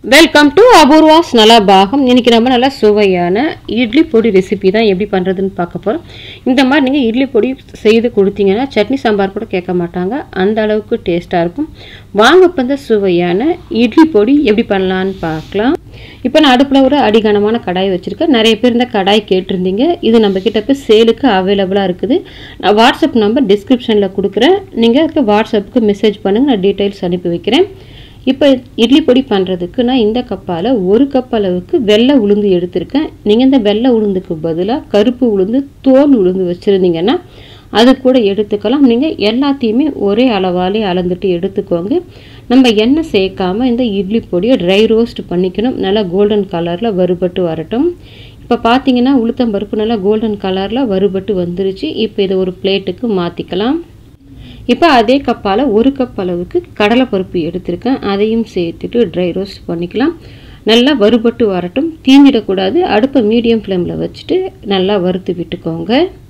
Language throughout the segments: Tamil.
வெல்கம் டு அபூர்வாஸ் நல்லா பாகம் இன்னைக்கு நம்ம நல்லா சுவையான இட்லி பொடி ரெசிபி தான் எப்படி பண்ணுறதுன்னு பார்க்க போகிறோம் இந்த மாதிரி நீங்கள் இட்லி பொடி செய்து கொடுத்தீங்கன்னா சட்னி சாம்பார் கூட கேட்க மாட்டாங்க அந்த அளவுக்கு டேஸ்ட்டாக இருக்கும் வாங்க இப்போ இந்த சுவையான இட்லி பொடி எப்படி பண்ணலான்னு பார்க்கலாம் இப்போ நான் அடுப்பில் ஒரு அடிகனமான கடாய் வச்சுருக்கேன் நிறைய பேர் இந்த கடாய் கேட்டிருந்தீங்க இது நம்ம கிட்ட இப்போ சேலுக்கு அவைலபிளாக இருக்குது நான் வாட்ஸ்அப் நம்பர் டிஸ்கிரிப்ஷனில் கொடுக்குறேன் நீங்கள் இப்போ வாட்ஸ்அப்புக்கு மெசேஜ் பண்ணுங்கள் நான் டீட்டெயில்ஸ் அனுப்பி வைக்கிறேன் இப்போ இட்லி பொடி பண்ணுறதுக்கு நான் இந்த கப்பால் ஒரு கப் அளவுக்கு வெள்ளை உளுந்து எடுத்திருக்கேன் நீங்கள் இந்த வெள்ளை உளுந்துக்கு பதிலாக கருப்பு உளுந்து தோல் உளுந்து வச்சுருந்தீங்கன்னா அது கூட எடுத்துக்கலாம் நீங்கள் எல்லாத்தையுமே ஒரே அளவாலே அளந்துட்டு எடுத்துக்கோங்க நம்ம எண்ணெய் சேர்க்காம இந்த இட்லி பொடியை ட்ரை ரோஸ்ட் பண்ணிக்கணும் நல்லா கோல்டன் கலரில் வறுபட்டு வரட்டும் இப்போ பார்த்தீங்கன்னா உளுத்தம்பருப்பு நல்லா கோல்டன் கலரில் வறுபட்டு வந்துருச்சு இப்போ இதை ஒரு பிளேட்டுக்கு மாற்றிக்கலாம் இப்போ அதே கப்பால் ஒரு கப் அளவுக்கு கடலைப்பருப்பு எடுத்திருக்கேன் அதையும் சேர்த்துட்டு ட்ரை ரோஸ்ட் பண்ணிக்கலாம் நல்லா வறுபட்டு வரட்டும் தீஞ்சிடக்கூடாது அடுப்பை மீடியம் ஃப்ளேமில் வச்சுட்டு நல்லா வறுத்து விட்டுக்கோங்க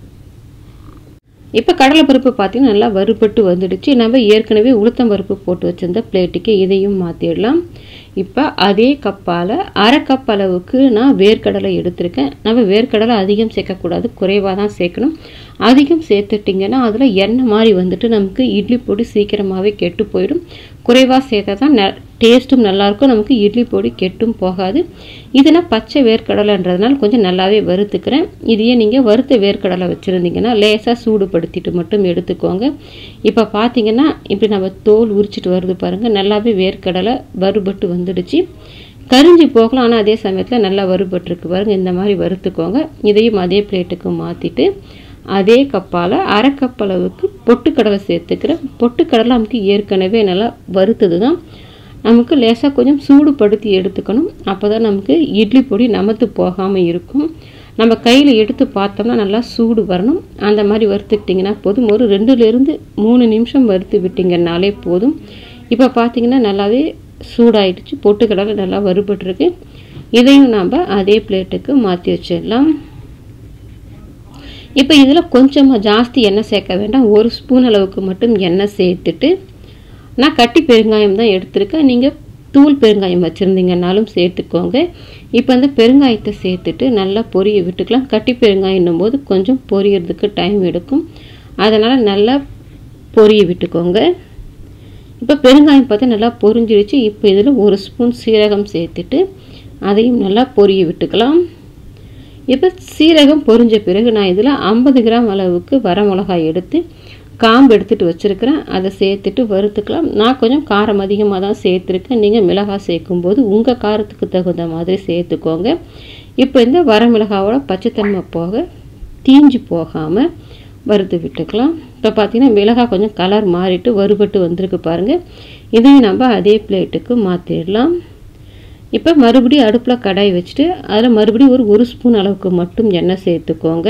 இப்போ கடலைப்பருப்பு பார்த்தீங்கன்னா நல்லா வறுபட்டு வந்துடுச்சு நம்ம ஏற்கனவே உளுத்தம்பருப்பு போட்டு வச்சிருந்த பிளேட்டுக்கு இதையும் மாற்றிடலாம் இப்போ அதே கப்பால் அரை கப் அளவுக்கு நான் வேர்க்கடலை எடுத்திருக்கேன் நம்ம வேர்க்கடலை அதிகம் சேர்க்கக்கூடாது குறைவாக தான் சேர்க்கணும் அதிகம் சேர்த்துட்டிங்கன்னா அதில் எண்ணெய் மாதிரி வந்துட்டு நமக்கு இட்லி பொடி சீக்கிரமாகவே கெட்டு போயிடும் குறைவாக சேர்த்தா தான் ந டேஸ்ட்டும் நல்லாயிருக்கும் நமக்கு இட்லி பொடி கெட்டும் போகாது இதுனா பச்சை வேர்க்கடலைன்றதுனால கொஞ்சம் நல்லாவே வறுத்துக்கிறேன் இதையே நீங்கள் வறுத்த வேர்க்கடலை வச்சுருந்தீங்கன்னா லேசாக சூடுபடுத்திட்டு மட்டும் எடுத்துக்கோங்க இப்போ பார்த்தீங்கன்னா இப்படி நம்ம தோல் உரிச்சிட்டு வருது பாருங்கள் நல்லாவே வேர்க்கடலை வறுபட்டு வந்துடுச்சு கரிஞ்சி போகலாம் ஆனால் அதே சமயத்தில் நல்லா வறுபட்டுருக்கு பாருங்கள் இந்த மாதிரி வறுத்துக்கோங்க இதையும் அதே பிளேட்டுக்கு மாற்றிட்டு அதே கப்பால் அரை கப் அளவுக்கு பொட்டுக்கடலை சேர்த்துக்கிறேன் பொட்டுக்கடலை நமக்கு ஏற்கனவே நல்லா வறுத்தது தான் நமக்கு லேசாக கொஞ்சம் சூடுபடுத்தி எடுத்துக்கணும் அப்போ தான் நமக்கு இட்லி பொடி நமத்து போகாமல் இருக்கும் நம்ம கையில் எடுத்து பார்த்தோம்னா நல்லா சூடு வரணும் அந்த மாதிரி வறுத்துக்கிட்டிங்கன்னா போதும் ஒரு ரெண்டுலேருந்து மூணு நிமிஷம் வறுத்து விட்டிங்கனாலே போதும் இப்போ பார்த்தீங்கன்னா நல்லாவே சூடாயிடுச்சு பொட்டுக்கடலை நல்லா வறுபட்டுருக்கு இதையும் நாம் அதே பிளேட்டுக்கு மாற்றி வச்சிடலாம் இப்போ இதில் கொஞ்சமாக ஜாஸ்தி எண்ணெய் சேர்க்க வேண்டாம் ஒரு ஸ்பூன் அளவுக்கு மட்டும் எண்ணெய் சேர்த்துட்டு நான் கட்டி பெருங்காயம் தான் எடுத்திருக்கேன் நீங்கள் தூள் பெருங்காயம் வச்சுருந்தீங்கன்னாலும் சேர்த்துக்கோங்க இப்போ அந்த பெருங்காயத்தை சேர்த்துட்டு நல்லா பொரிய விட்டுக்கலாம் கட்டி பெருங்காயன்னும் போது கொஞ்சம் பொரியறதுக்கு டைம் எடுக்கும் அதனால் நல்லா பொரிய விட்டுக்கோங்க இப்போ பெருங்காயம் பார்த்து நல்லா பொரிஞ்சிடுச்சு இப்போ இதில் ஒரு ஸ்பூன் சீரகம் சேர்த்துட்டு அதையும் நல்லா பொரிய விட்டுக்கலாம் இப்போ சீரகம் பொரிஞ்ச பிறகு நான் இதில் ஐம்பது கிராம் அளவுக்கு வரமிளகாய் எடுத்து காம்பு எடுத்துகிட்டு வச்சுருக்கிறேன் அதை சேர்த்துட்டு வறுத்துக்கலாம் நான் கொஞ்சம் காரம் அதிகமாக தான் சேர்த்துருக்கேன் நீங்கள் மிளகாய் சேர்க்கும்போது உங்கள் காரத்துக்கு தகுந்த மாதிரி சேர்த்துக்கோங்க இப்போ இந்த வரமிளகாவோட பச்சைத்தன்மை போக தீஞ்சு போகாமல் வறுத்து விட்டுக்கலாம் இப்போ பார்த்தீங்கன்னா மிளகாய் கொஞ்சம் கலர் மாறிட்டு வறுபட்டு வந்திருக்கு பாருங்கள் இதையும் நம்ம அதே பிளேட்டுக்கு மாற்றிடலாம் இப்போ மறுபடியும் அடுப்பில் கடாய் வச்சுட்டு அதில் மறுபடியும் ஒரு ஒரு ஸ்பூன் அளவுக்கு மட்டும் எண்ணெய் சேர்த்துக்கோங்க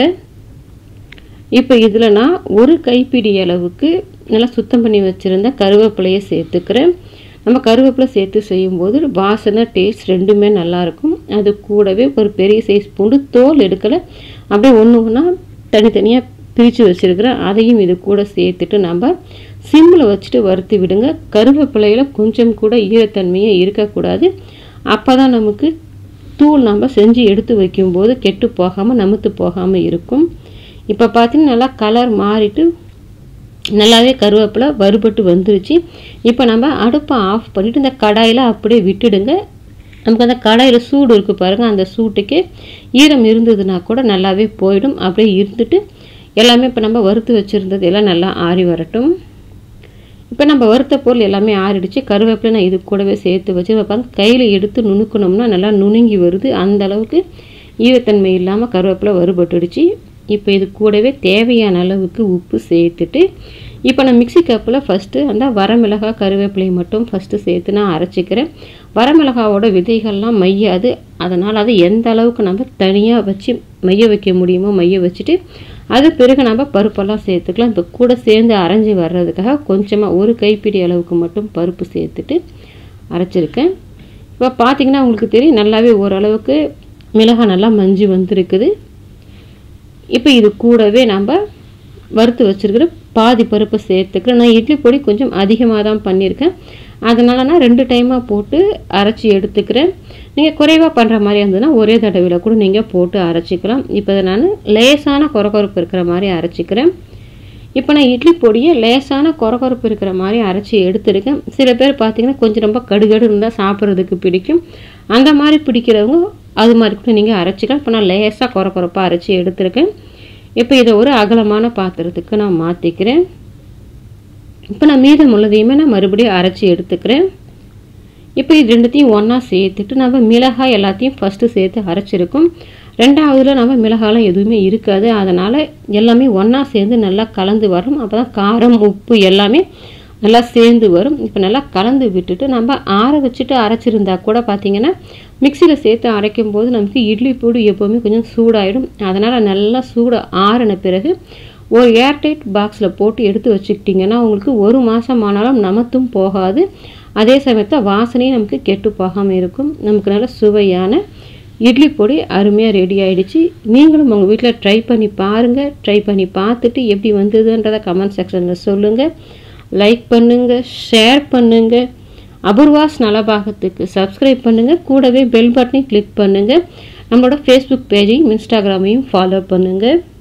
இப்போ இதில் நான் ஒரு கைப்பிடி அளவுக்கு நல்லா சுத்தம் பண்ணி வச்சுருந்த கருவேப்பிலையை சேர்த்துக்கிறேன் நம்ம கருவேப்பிலை சேர்த்து செய்யும்போது வாசனை டேஸ்ட் ரெண்டுமே நல்லாயிருக்கும் அது கூடவே ஒரு பெரிய சைஸ் பூண்டு தோல் எடுக்கலை அப்படியே ஒன்று ஒன்றா தனித்தனியாக பிரித்து வச்சுருக்கிறேன் அதையும் இது கூட சேர்த்துட்டு நம்ம சிம்மில் வச்சுட்டு வறுத்து விடுங்க கருவேப்பிலையில் கொஞ்சம் கூட ஈரத்தன்மையே இருக்கக்கூடாது அப்போ தான் நமக்கு தூள் நம்ம செஞ்சு எடுத்து வைக்கும்போது கெட்டு போகாமல் நமுத்து போகாமல் இருக்கும் இப்போ பார்த்தீங்கன்னா நல்லா கலர் மாறிட்டு நல்லாவே கருவேப்பிலை வறுபட்டு வந்துருச்சு இப்போ நம்ம அடுப்பை ஆஃப் பண்ணிவிட்டு இந்த கடாயில் அப்படியே விட்டுடுங்க நமக்கு அந்த கடாயில் சூடு இருக்குது பாருங்கள் அந்த சூட்டுக்கு ஈரம் இருந்ததுன்னா கூட நல்லாவே போயிடும் அப்படியே இருந்துட்டு எல்லாமே இப்போ நம்ம வறுத்து வச்சுருந்தது எல்லாம் நல்லா ஆறி வரட்டும் இப்போ நம்ம வறுத்த பொருள் எல்லாமே ஆறிடுச்சு கருவேப்பிலை நான் இது கூடவே சேர்த்து வச்சு பாருங்க கையில் எடுத்து நுணுக்கணும்னா நல்லா நுணுங்கி வருது அந்த அளவுக்கு ஈரத்தன்மை இல்லாமல் கருவேப்பிலை வறுபட்டுடுச்சு இப்போ இது கூடவே தேவையான அளவுக்கு உப்பு சேர்த்துட்டு இப்போ நான் மிக்சி கப்பில் ஃபஸ்ட்டு அந்த வரமிளகாய் கருவேப்பிலை மட்டும் ஃபஸ்ட்டு சேர்த்து நான் அரைச்சிக்கிறேன் வரமிளகாவோட விதைகள்லாம் மையாது அதனால் அது எந்த அளவுக்கு நம்ம தனியாக வச்சு மைய வைக்க முடியுமோ மைய வச்சுட்டு அது பிறகு நம்ம பருப்பெல்லாம் சேர்த்துக்கலாம் இப்போ கூட சேர்ந்து அரைஞ்சி வர்றதுக்காக கொஞ்சமாக ஒரு கைப்பிடி அளவுக்கு மட்டும் பருப்பு சேர்த்துட்டு அரைச்சிருக்கேன் இப்போ பார்த்தீங்கன்னா உங்களுக்கு தெரியும் நல்லாவே ஓரளவுக்கு மிளகாய் நல்லா மஞ்சி வந்திருக்குது இப்போ இது கூடவே நம்ம வறுத்து வச்சுருக்கிற பாதி பருப்பு சேர்த்துக்கிறேன் நான் இட்லி பொடி கொஞ்சம் அதிகமாக தான் பண்ணியிருக்கேன் அதனால் நான் ரெண்டு டைமாக போட்டு அரைச்சி எடுத்துக்கிறேன் நீங்கள் குறைவாக பண்ணுற மாதிரி இருந்ததுன்னா ஒரே தடவையில் கூட நீங்கள் போட்டு அரைச்சிக்கலாம் இப்போ இதை நான் லேசான கொரகொரப்பு இருக்கிற மாதிரி அரைச்சிக்கிறேன் இப்போ நான் இட்லி பொடியை லேசான கொரகொரப்பு இருக்கிற மாதிரி அரைச்சி எடுத்துருக்கேன் சில பேர் பார்த்தீங்கன்னா கொஞ்சம் ரொம்ப கடுகடு இருந்தால் சாப்பிட்றதுக்கு பிடிக்கும் அந்த மாதிரி பிடிக்கிறவங்க அது மாதிரி கூட நீங்கள் அரைச்சிக்கலாம் இப்போ நான் லேசாக கொரகொரப்பாக அரைச்சி எடுத்துருக்கேன் இப்போ இதை ஒரு அகலமான பாத்திரத்துக்கு நான் மாற்றிக்கிறேன் இப்போ நான் மீதம் உள்ளதையுமே நான் மறுபடியும் அரைச்சி எடுத்துக்கிறேன் இப்போ இது ரெண்டுத்தையும் ஒன்றா சேர்த்துட்டு நம்ம மிளகாய் எல்லாத்தையும் ஃபஸ்ட்டு சேர்த்து அரைச்சிருக்கோம் ரெண்டாவதுல நம்ம மிளகாலாம் எதுவுமே இருக்காது அதனால் எல்லாமே ஒன்றா சேர்ந்து நல்லா கலந்து வரும் அப்போ தான் காரம் உப்பு எல்லாமே நல்லா சேர்ந்து வரும் இப்போ நல்லா கலந்து விட்டுட்டு நம்ம ஆற வச்சுட்டு அரைச்சிருந்தா கூட பார்த்தீங்கன்னா மிக்சியில் சேர்த்து அரைக்கும் போது நமக்கு இட்லி பொடி எப்போவுமே கொஞ்சம் சூடாயிடும் அதனால் நல்லா சூடு ஆறின பிறகு ஒரு ஏர்டைட் பாக்ஸில் போட்டு எடுத்து வச்சுக்கிட்டிங்கன்னா உங்களுக்கு ஒரு மாதம் ஆனாலும் நமத்தும் போகாது அதே சமயத்தில் வாசனையும் நமக்கு கெட்டு போகாமல் இருக்கும் நமக்கு நல்ல சுவையான இட்லி பொடி அருமையாக ரெடி ஆயிடுச்சு நீங்களும் உங்கள் வீட்டில் ட்ரை பண்ணி பாருங்கள் ட்ரை பண்ணி பார்த்துட்டு எப்படி வந்ததுன்றதை கமெண்ட் செக்ஷனில் சொல்லுங்கள் லைக் பண்ணுங்கள் ஷேர் பண்ணுங்கள் அபூர்வாஸ் நலபாகத்துக்கு சப்ஸ்கிரைப் பண்ணுங்கள் கூடவே பெல் பட்டனையும் கிளிக் பண்ணுங்கள் நம்மளோட ஃபேஸ்புக் பேஜையும் இன்ஸ்டாகிராமையும் ஃபாலோ பண்ணுங்கள்